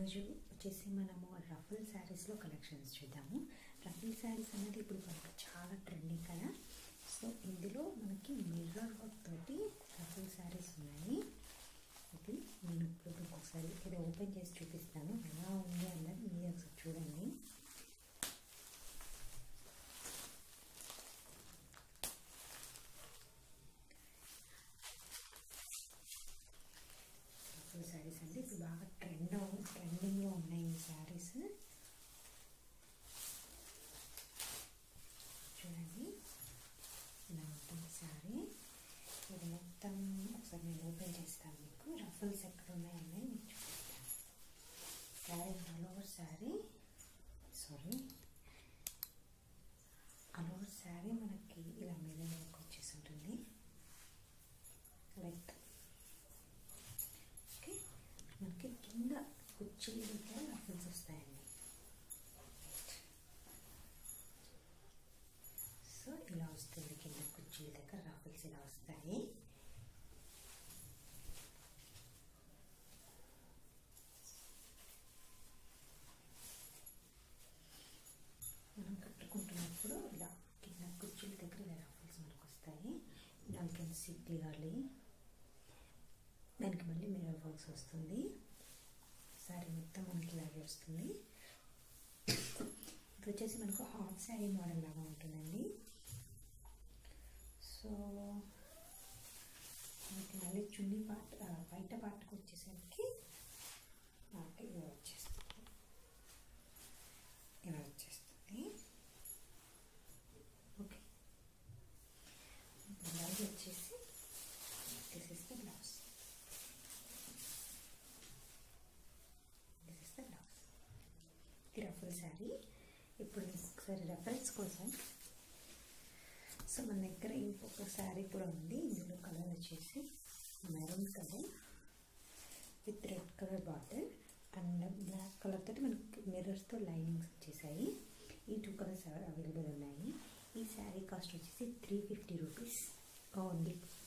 ఈరోజు వచ్చేసి మనము రఫుల్ శారీస్లో కలెక్షన్స్ చూద్దాము రఫుల్ శారీస్ అనేది ఇప్పుడు మనకి చాలా ట్రెండింగ్ కదా సో ఇందులో మనకి మిర్రర్ వర్క్ తోటి రఫుల్ శారీస్ ఉన్నాయి ఇది నేను ఇప్పుడు మీకు ఒకసారి ఇది ఓపెన్ చేసి చూపిస్తాను ఎలా ఉంది అన్నది మీరు ఒకసారి చూడండి రఫుల్ శారీస్ అంటే ఇప్పుడు బాగా ట్రెండ్ ట్రెండింగ్లో ఉన్నాయి ఈ శారీస్ చూడండి ఇలా ఉంటుంది శారీ ఇది మొత్తం ఒకసారి నేను ఓపెన్ చేస్తాను మీకు రఫుల్స్ ఎక్కడ ఉన్నాయని మీకు చూపిస్తాను sari all over sari sorry all over sari మనకి ఇలా మీద వచ్చేసి ఉంటుంది లైక్ ఓకే మనకి కింద కుర్చీల దగ్గర రఫుల్స్ వస్తాయండి సో ఇలా వస్తుంది కింద కుర్చీల దగ్గర రఫుల్స్ ఇలా వస్తాయి మనం కట్టుకుంటున్నప్పుడు ఇలా కింద కుర్చీల దగ్గర ఇలా రఫుల్స్ మనకు వస్తాయి దానికి సిట్ క్లియర్లీ దానికి మళ్ళీ మిర్రర్ వర్క్స్ వస్తుంది శారీ మొత్తం మనకి ఇలాగే వస్తుంది ఇప్పుడు వచ్చేసి మనకు హాఫ్ శారీ మోడల్ లాగా ఉంటుందండి సో మనకి మళ్ళీ చున్నీ పార్ట్ బయట పార్ట్కి వచ్చేసరికి మనకి ఇలా వచ్చేస్తుంది ఇలా వచ్చేస్తుంది ఓకే బ్లౌజ్ వచ్చేసి this is the blouse this is the blouse ఇది రఫుల్ శారీ ఇప్పుడు మీకు ఒకసారి రెఫరెన్స్ కోసం సో మన దగ్గర ఇంకొక శారీ కూడా ఉంది ఇందులో కలర్ వచ్చేసి maroon colour with red colour bottle and black colour తోటి మనకి మిర్రర్స్తో లైనింగ్స్ వచ్చేసాయి ఈ టూ కలర్స్ అవైలబుల్ ఉన్నాయి ఈ శారీ కాస్ట్ వచ్చేసి త్రీ ఫిఫ్టీ రూపీస్ ఓన్లీ